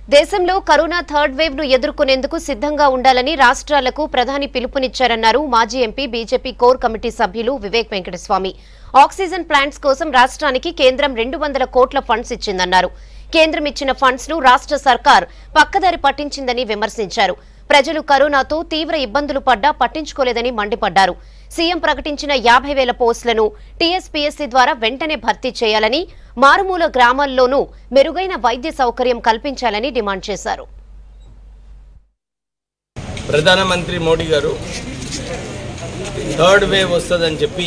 దేశంలో corona third wave ను ఎదుర్కొనేందుకు సిద్ధంగా ఉండాలని రాష్ట్రాలకు ప్రధాని పిలుపునిచ్చారన్నారు మాజీ ఎంపీ బీజేపీ కోర్ కమిటీ సభ్యులు వివేక్ వెంకటస్వామి ఆక్సిజన్ ప్లాంట్స్ కోసం రాష్ట్రానికి కేంద్రం రెండు వందల కోట్ల ఫండ్స్ ఇచ్చిందన్నారు కేంద్రం ఇచ్చిన ఫండ్స్ ను రాష్ట్ర సర్కార్ పక్కదారి పట్టించిందని విమర్శించారు ప్రజలు కరోనాతో తీవ్ర ఇబ్బందులు పడ్డా పట్టించుకోలేదని మండిపడ్డారు సీఎం ప్రకటించిన యాభై వేల పోస్టులను టీఎస్పీఎస్సీ ద్వారా వెంటనే భర్తీ చేయాలని మారుమూల గ్రామాల్లోనూ మెరుగైన వైద్య సౌకర్యం కల్పించాలని డిమాండ్ చేశారు ప్రధానమంత్రి మోడీ గారు థర్డ్ వేవ్ వస్తుందని చెప్పి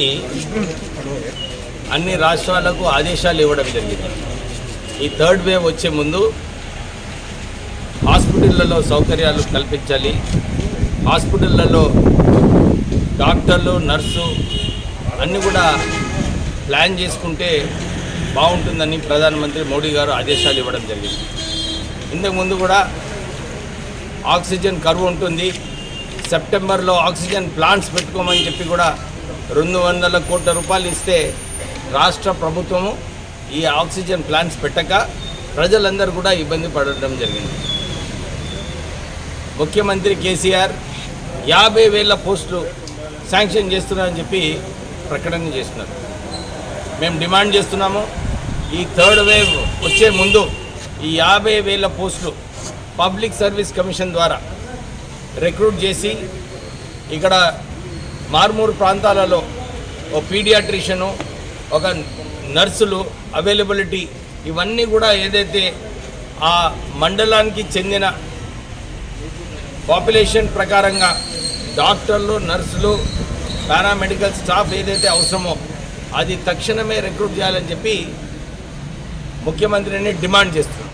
అన్ని రాష్ట్రాలకు ఆదేశాలు ఇవ్వడం జరిగింది ఈ థర్డ్ వేవ్ వచ్చే ముందు హాస్పిటళ్లలో సౌకర్యాలు కల్పించాలి హాస్పిటళ్లలో డాక్టర్లు నర్సు అన్నీ కూడా ప్లాన్ చేసుకుంటే బాగుంటుందని ప్రధానమంత్రి మోడీ గారు ఆదేశాలు ఇవ్వడం జరిగింది ఇంతకుముందు కూడా ఆక్సిజన్ కరువు ఉంటుంది సెప్టెంబర్లో ఆక్సిజన్ ప్లాంట్స్ పెట్టుకోమని చెప్పి కూడా రెండు వందల కోట్ల రూపాయలు ఇస్తే రాష్ట్ర ప్రభుత్వము ఈ ఆక్సిజన్ ప్లాంట్స్ పెట్టక ప్రజలందరూ కూడా ఇబ్బంది పడడం జరిగింది ముఖ్యమంత్రి కేసీఆర్ యాభై వేల పోస్టులు శాంక్షన్ చేస్తున్నారని చెప్పి ప్రకటన చేస్తున్నారు మేము డిమాండ్ చేస్తున్నాము ఈ థర్డ్ వేవ్ వచ్చే ముందు ఈ యాభై వేల పోస్టులు పబ్లిక్ సర్వీస్ కమిషన్ ద్వారా రిక్రూట్ చేసి ఇక్కడ మార్మూరు ప్రాంతాలలో ఒక పీడియాట్రిషను ఒక నర్సులు అవైలబిలిటీ ఇవన్నీ కూడా ఏదైతే ఆ మండలానికి చెందిన పాపులేషన్ ప్రకారంగా డాక్టర్లు నర్సులు పారామెడికల్ స్టాఫ్ ఏదైతే అవసరమో అది తక్షణమే రిక్రూట్ చేయాలని చెప్పి ముఖ్యమంత్రిని డిమాండ్ చేస్తుంది